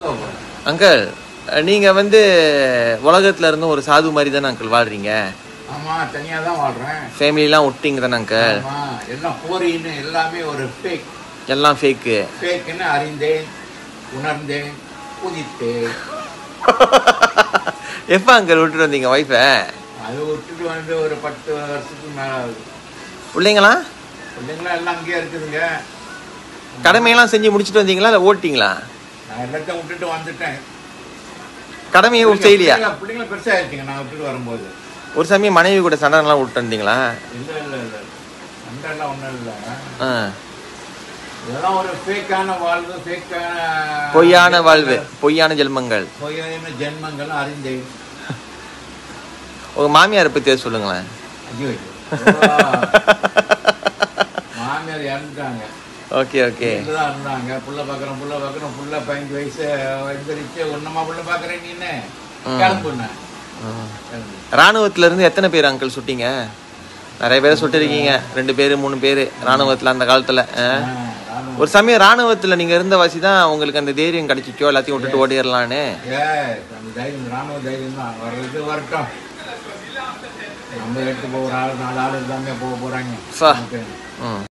Uncle நீங்க வந்து உலகத்துல இருந்து ஒரு சாது மாதிரி தானே அங்கிள் வாழ்றீங்க ஆமா தனியா தான் வாழ்றேன் ஃபேமிலிலாம் விட்டீங்க தானே அங்கிள் ஆமா எல்லாம் போரின்னு எல்லாமே ஒரு ஃபேக் எல்லாம் ஃபேக்கு ஃபேக்குன்னு அறிந்தேன் உணர்ந்தேன் புதித்தேன் எப்போ அங்கிள் விட்டுட்டு வந்தீங்க ஒய்ஃபை அது விட்டுட்டு வந்து ஒரு பத்து வருஷத்துக்கு மேல ஆகுது பிள்ளைங்களா பிள்ளைங்களாம் எல்லாம் அங்கேயே இருக்குதுங்க கடமையெல்லாம் செஞ்சு முடிச்சுட்டு வந்தீங்களா இல்லை ஓட்டிங்களா நான் எல்லாத்தையும் விட்டுட்டு வந்துட்டேன் கடமையை செய்யலையா பிள்ளைங்க- பிள்ளைங்க பெருசாயிருச்சுங்க நான் விட்டுட்டு வரும்போது ஒரு சமயம் மனைவி கூட சண்டைலாம் விட்டு வந்தீங்களா இல்ல இல்ல இல்ல சண்டைலாம் ஒண்ணும் இல்ல ஆ இதெல்லாம் ஒரு ஃபேக்கான வாழ்வு ஃபேக்கான பொய்யான வாழ்வு பொய்யான ஜென்மங்கள் பொய்யான ஜென்மங்கள் அறிந்தேன் உங்க மாமியாரை பத்தி எதாவது சொல்லுங்களேன் ஐயோ ஐயோ. மாமியார் இறந்துட்டாங்க ஓகே ஓகே தான் இருந்தாங்க புள்ள பாக்குறோம் புள்ள பாக்குறோம் புள்ள பதினஞ்சு வயசு எந்திரிச்சு ஒன்னமா புள்ள பாக்குறேன் நீன்னு கிளம்புன ராணுவத்துல இருந்து எத்தனை பேர் அங்கிள் சுட்டீங்க நிறைய பேரை சுட்டிருக்கீங்க ரெண்டு பேர் மூணு பேர் ராணுவத்துல அந்த காலத்துல ஆ? ஒரு சமயம் ராணுவத்துல நீங்க இருந்த வாசி தான் உங்களுக்கு அந்த தைரியம் கிடைச்சிச்சோ எல்லாத்தையும் விட்டுட்டு ஓடிடலான்னு ஏ அந்த தைரியம் ராணுவ தைரியம் தான் வர்றது வரட்டும் நம்ம எடுத்து போகிற ஆள் நாலு ஆள் எல்லாமே போக போறாங்க சா. நமக்கு ம்